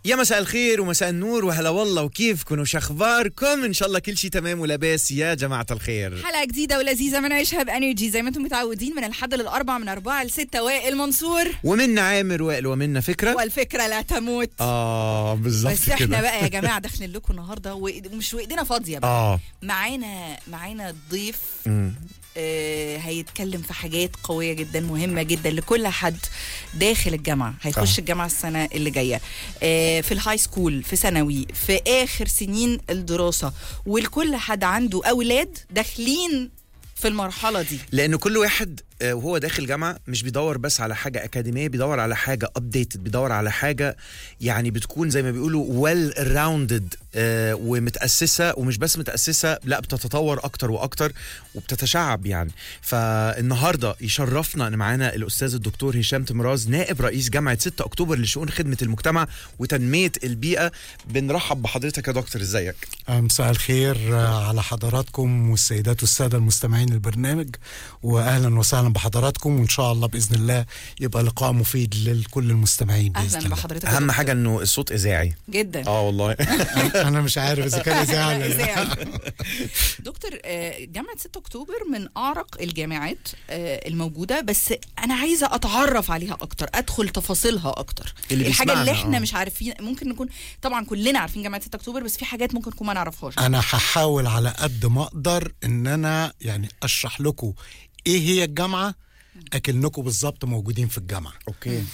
يا مساء الخير ومساء النور وهلا والله وكيفكم وش اخباركم ان شاء الله كل شيء تمام ولاباس يا جماعه الخير حلقة جديدة ولذيذة من عيشها بانرجي زي ما انتم متعودين من الحد للاربع من اربعة لستة وائل منصور ومنا عامر وائل ومنا فكره والفكرة لا تموت اه بالظبط بس احنا كده بقى يا جماعة داخلين لكم النهاردة ومش وايدينا فاضية بقى اه معانا معانا ضيف مم. آه هيتكلم في حاجات قوية جدا مهمة جدا لكل حد داخل الجامعة هيخش آه. الجامعة السنة اللي جاية آه في الهاي سكول في ثانوي في آخر سنين الدراسة ولكل حد عنده أولاد داخلين في المرحلة دي لان كل واحد آه، وهو داخل جامعه مش بيدور بس على حاجه اكاديميه بيدور على حاجه ابديتد بيدور على حاجه يعني بتكون زي ما بيقولوا ويل راوندد ومتاسسه ومش بس متاسسه لا بتتطور اكتر واكتر وبتتشعب يعني فالنهارده يشرفنا ان معانا الاستاذ الدكتور هشام تمراز نائب رئيس جامعه 6 اكتوبر لشؤون خدمه المجتمع وتنميه البيئه بنرحب بحضرتك يا دكتور ازيك مساء الخير آه، على حضراتكم والسيدات والسادة المستمعين البرنامج وأهلا وسهلا بحضراتكم وإن شاء الله بإذن الله يبقى لقاء مفيد لكل المستمعين بإذن أهلا الله بحضرتك يا اهم دكتور. حاجه انه الصوت اذاعي جدا اه والله أنا مش عارف إذا كان إذاعة ولا لا. إذاعي. دكتور آه، جامعة 6 أكتوبر من أعرق الجامعات آه، الموجودة بس أنا عايزة أتعرف عليها أكتر أدخل تفاصيلها أكتر اللي الحاجة اللي بيسمعنا، إحنا آه. مش عارفين ممكن نكون طبعا كلنا عارفين جامعة 6 أكتوبر بس في حاجات ممكن نكون ما نعرفهاش أنا هحاول على قد ما أقدر إن أنا يعني أشرح لكم إيه هي الجامعة أكنكم بالظبط موجودين في الجامعة اوكي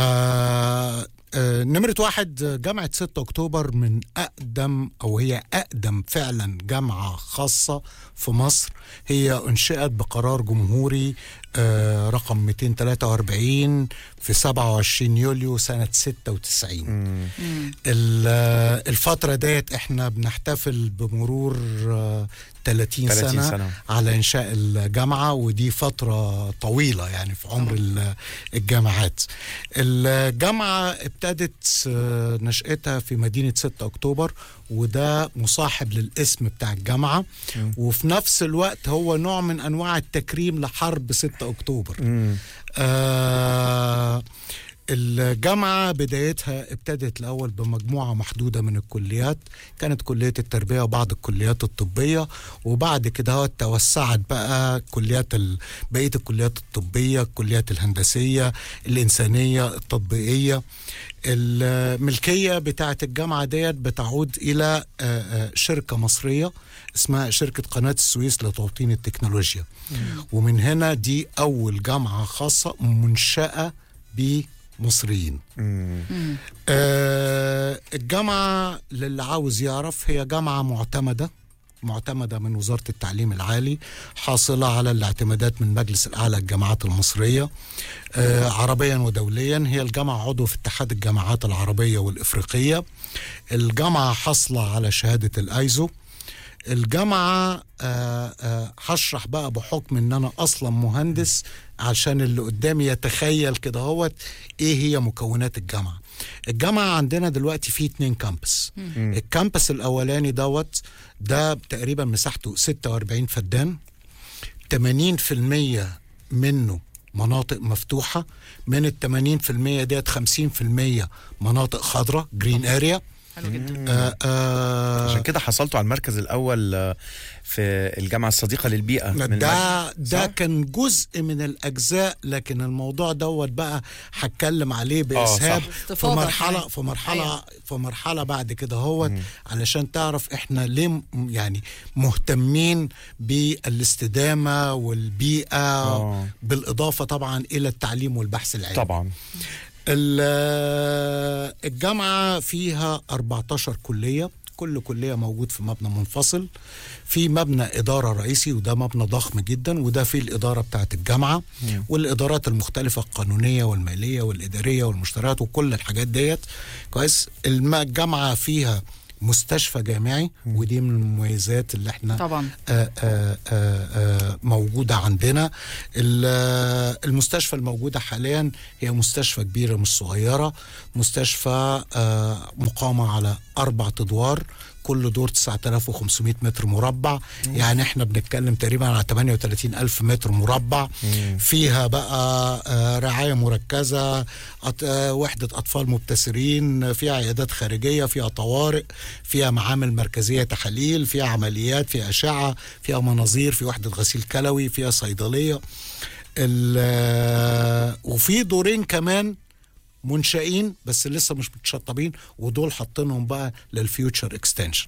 آه آه نمرة واحد جامعة 6 أكتوبر من أقدم أو هي أقدم فعلا جامعة خاصة في مصر هي أنشئت بقرار جمهوري آه رقم 243 في 27 يوليو سنة 96 ال- آه، الفترة ديت احنا بنحتفل بمرور آه 30 30 سنة, سنة. سنة على إنشاء الجامعة ودي فترة طويلة يعني في عمر ال- الجامعات الجامعة ابتدت آه، نشأتها في مدينة 6 أكتوبر وده مصاحب للاسم بتاع الجامعة وفي نفس الوقت هو نوع من أنواع التكريم لحرب 6 أكتوبر آه الجامعة بدايتها ابتدت الأول بمجموعة محدودة من الكليات كانت كلية التربية وبعض الكليات الطبية وبعد كده هو توسعت بقى كليات ال... بقية الكليات الطبية الكليات الهندسية الإنسانية التطبيقية الملكية بتاعة الجامعة ديت بتعود إلى آه، آه، شركة مصرية اسمها شركة قناة السويس لتوطين التكنولوجيا ومن هنا دي أول جامعة خاصة منشأة بمصريين آه الجامعة للي عاوز يعرف هي جامعة معتمدة معتمدة من وزارة التعليم العالي حاصلة على الاعتمادات من مجلس الأعلى للجامعات المصرية آه عربيا ودوليا هي الجامعة عضو في اتحاد الجامعات العربية والإفريقية الجامعة حاصلة على شهادة الأيزو الجامعة آه، آه، هشرح بقى بحكم ان انا اصلا مهندس عشان اللي قدامي يتخيل كده هوت ايه هي مكونات الجامعة الجامعة عندنا دلوقتي فيه اتنين كامبس الكامبس الاولاني دوت ده تقريبا مساحته 46 فدان 80% منه مناطق مفتوحة من ال 80% ديت 50% مناطق خضراء جرين اريا حلو جدا آه آه عشان كده حصلتوا على المركز الاول آه، في الجامعه الصديقه للبيئه من ده المجلس. ده صح؟ كان جزء من الاجزاء لكن الموضوع دوت بقى هتكلم عليه باسهاب صح. في استفاضة مرحله كمان. في مرحله أيوة. في مرحله بعد كده هوت علشان تعرف احنا ليه م- يعني مهتمين بالاستدامه والبيئه آه. بالاضافه طبعا الى التعليم والبحث العلمي طبعا ال- الجامعة فيها 14 كلية كل كلية موجود في مبنى منفصل في مبنى إدارة رئيسي وده مبنى ضخم جدا وده فيه الإدارة بتاعت الجامعة والإدارات المختلفة القانونية والمالية والإدارية والمشتريات وكل الحاجات ديت كويس الم- الجامعة فيها مستشفى جامعي ودي من المميزات اللي احنا طبعا آه، آه، آه، آه، موجودة عندنا ال- آه، المستشفى الموجودة حاليا هي مستشفى كبيرة مش صغيرة مستشفى آه، مقامة على أربع أدوار كل كل دور 9500 متر مربع يعني احنا بنتكلم تقريبا على 38 ألف متر مربع فيها بقى آه، رعاية مركزة أط- آه، وحدة أطفال مبتسرين فيها عيادات خارجية فيها طوارئ فيها معامل مركزية تحاليل فيها عمليات فيها أشعة فيها مناظير في وحدة غسيل كلوي فيها صيدلية ال- آه، وفي دورين كمان منشئين بس لسه مش متشطبين ودول حاطينهم بقى للفيوتشر اكستنشن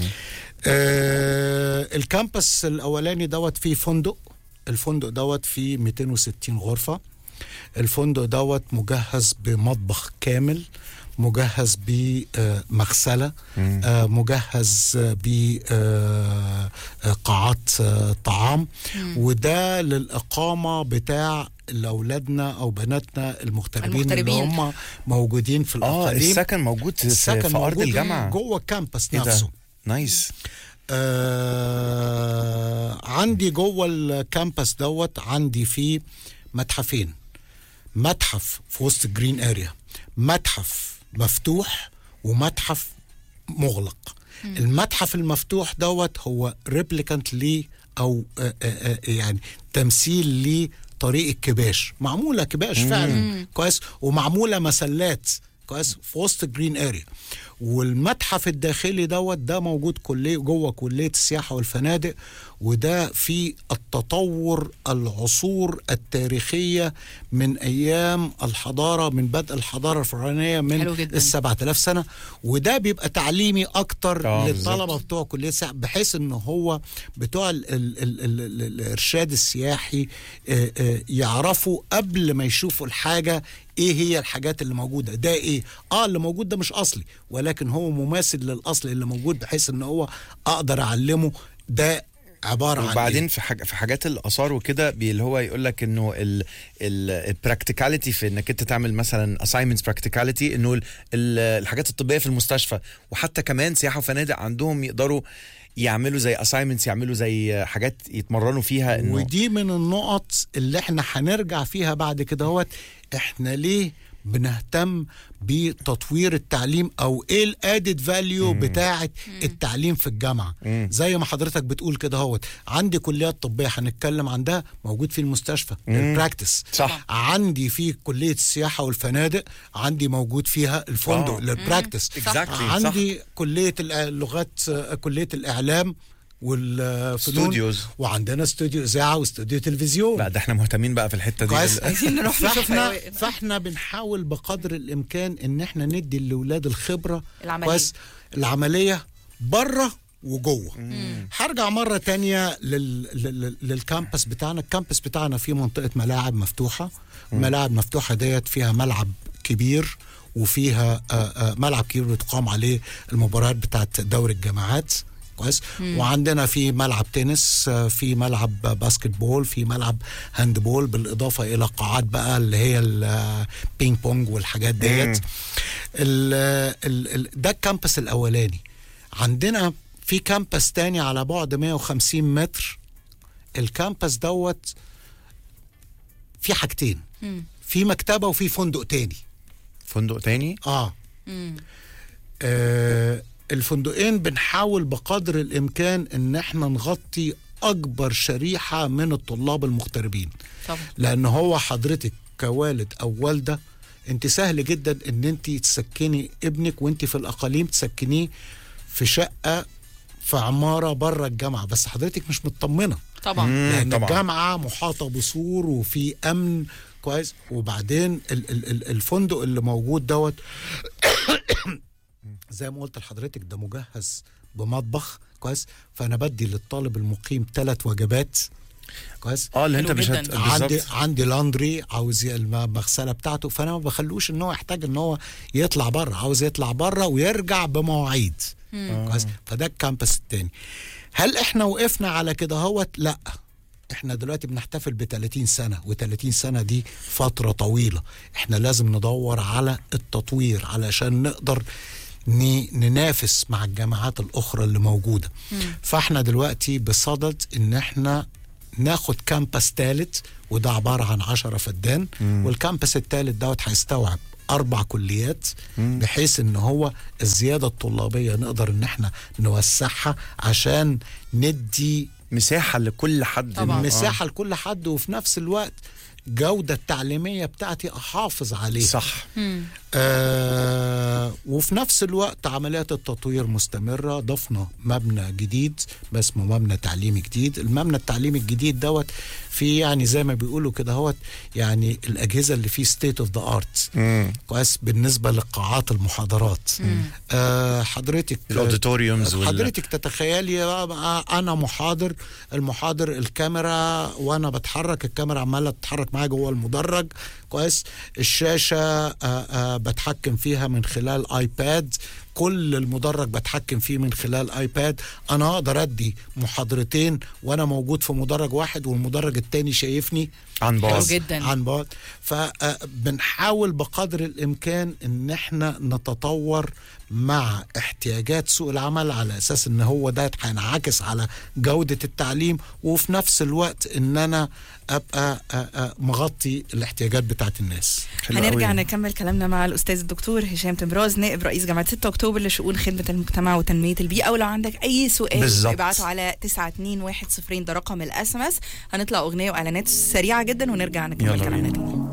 آه الكامبس الاولاني دوت فيه فندق الفندق دوت فيه 260 غرفه الفندق دوت مجهز بمطبخ كامل مجهز بمغسله آه مجهز بقاعات طعام وده للاقامه بتاع لاولادنا او بناتنا المغتربين, اللي المغتربين. هم موجودين في اه الاقاليم السكن موجود في, السكن في ارض موجود الجامعه جوه الكامبس إيه ده؟ نفسه نايس آه عندي جوه الكامبس دوت عندي فيه متحفين متحف في وسط الجرين اريا متحف مفتوح ومتحف مغلق المتحف المفتوح دوت هو ريبليكانت ليه او آه آه آه يعني تمثيل ليه طريق الكباش معموله كباش فعلا كويس ومعموله مسلات كويس في وسط الجرين اريا والمتحف الداخلي دوت ده موجود كليه جوه كليه السياحه والفنادق وده في التطور العصور التاريخيه من ايام الحضاره من بدء الحضاره الفرعونيه من حلو جداً. ال 7000 سنه وده بيبقى تعليمي اكتر آه، للطلبه بالظبط. بتوع كليه السياحه بحيث ان هو بتوع ال ال ال ال ال الارشاد السياحي آه، آه، يعرفوا قبل ما يشوفوا الحاجه ايه هي الحاجات اللي موجوده ده ايه اه اللي موجود ده مش اصلي ولكن هو مماثل للاصل اللي موجود بحيث ان هو اقدر اعلمه ده عباره عن وبعدين إيه؟ في حاجة في حاجات الاثار وكده بي- اللي هو يقول لك انه البراكتيكاليتي في انك انت تعمل مثلا اساينمنتس براكتيكاليتي انه ال- ال- الحاجات الطبيه في المستشفى وحتى كمان سياحه وفنادق عندهم يقدروا يعملوا زي اساينمنتس يعملوا زي حاجات يتمرنوا فيها انه ودي من النقط اللي احنا هنرجع فيها بعد كده هوت احنا ليه بنهتم بتطوير التعليم او ايه الادد فاليو بتاعه التعليم في الجامعه زي ما حضرتك بتقول كده هوت عندي كليات طبيه هنتكلم عن ده موجود في المستشفى البراكتس صح. عندي في كليه السياحه والفنادق عندي موجود فيها الفندق آه. للبراكتس Exactly، صح. عندي كليه اللغات كليه الاعلام والفنون Studios. وعندنا استوديو اذاعه واستوديو تلفزيون لا ده احنا مهتمين بقى في الحته دي كويس ال- عايزين نروح نشوف فاحنا هواء. فاحنا بنحاول بقدر الامكان ان احنا ندي الاولاد الخبره العملية. كويس العمليه بره وجوه هرجع مره تانية لل... لل... للكامبس بتاعنا الكامبس بتاعنا فيه منطقه ملاعب مفتوحه الملاعب مفتوحه ديت فيها ملعب كبير وفيها آه، آه، ملعب كبير بتقام عليه المباريات بتاعت دوري الجامعات كويس وعندنا في ملعب تنس آه، في ملعب باسكت بول في ملعب هاند بول بالاضافه الى قاعات بقى اللي هي البينج بونج والحاجات ديت ال- ال- ال- ده الكامبس الاولاني عندنا في كامبس تاني على بعد 150 متر الكامبس دوت في حاجتين في مكتبه وفي فندق تاني فندق تاني اه, آه الفندقين بنحاول بقدر الامكان ان احنا نغطي اكبر شريحه من الطلاب المغتربين طبعا لان هو حضرتك كوالد او والده انت سهل جدا ان انت تسكني ابنك وانت في الاقاليم تسكنيه في شقه في عماره بره الجامعه بس حضرتك مش مطمنه طبعا مم، لان طبعا. الجامعه محاطه بسور وفي امن كويس وبعدين ال ال ال الفندق اللي موجود دوت زي ما قلت لحضرتك ده مجهز بمطبخ كويس فانا بدي للطالب المقيم ثلاث وجبات كويس اه اللي انت حلو مش جداً. هت... عندي بالظبط عندي لاندري عاوز ي- المغسله بتاعته فانا ما بخلوش ان هو يحتاج ان هو يطلع بره عاوز يطلع بره ويرجع بمواعيد كويس فده الكامبس التاني هل احنا وقفنا على كده هوت لا احنا دلوقتي بنحتفل ب 30 سنه و30 سنه دي فتره طويله احنا لازم ندور على التطوير علشان نقدر ن- ننافس مع الجامعات الاخرى اللي موجوده فاحنا دلوقتي بصدد ان احنا ناخد كامبس ثالث وده عباره عن 10 فدان والكامبس الثالث دوت هيستوعب اربع كليات بحيث ان هو الزياده الطلابيه نقدر ان احنا نوسعها عشان ندي مساحه لكل حد طبعاً. آه. مساحه لكل حد وفي نفس الوقت جوده التعليميه بتاعتي احافظ عليها صح آه وفي نفس الوقت عمليات التطوير مستمرة ضفنا مبنى جديد اسمه مبنى تعليمي جديد المبنى التعليمي الجديد دوت في يعني زي ما بيقولوا كده هوت يعني الأجهزة اللي فيه ستيت اوف ذا ارت مم. كويس بالنسبة لقاعات المحاضرات آه حضرتك الاوديتوريومز وال- حضرتك تتخيلي بقى انا محاضر المحاضر الكاميرا وانا بتحرك الكاميرا عماله تتحرك معايا جوه المدرج كويس الشاشه آآ آآ بتحكم فيها من خلال ايباد كل المدرج بتحكم فيه من خلال ايباد انا اقدر ادي محاضرتين وانا موجود في مدرج واحد والمدرج التاني شايفني عن حلو بعد جدا عن بعد فبنحاول بقدر الامكان ان احنا نتطور مع احتياجات سوق العمل على اساس ان هو ده هينعكس على جوده التعليم وفي نفس الوقت ان انا ابقى آه، آه، مغطي الاحتياجات بتاعت الناس حلو هنرجع قوي. نكمل كلامنا مع الاستاذ الدكتور هشام تمراز نائب رئيس جامعه 6 اكتوبر لشؤون خدمه المجتمع وتنميه البيئه ولو عندك اي سؤال بالظبط. ابعته على 92110 ده رقم الاس ام اس هنطلع اغنيه واعلانات سريعه جدا ونرجع نكمل يلا كلامنا بينا. تاني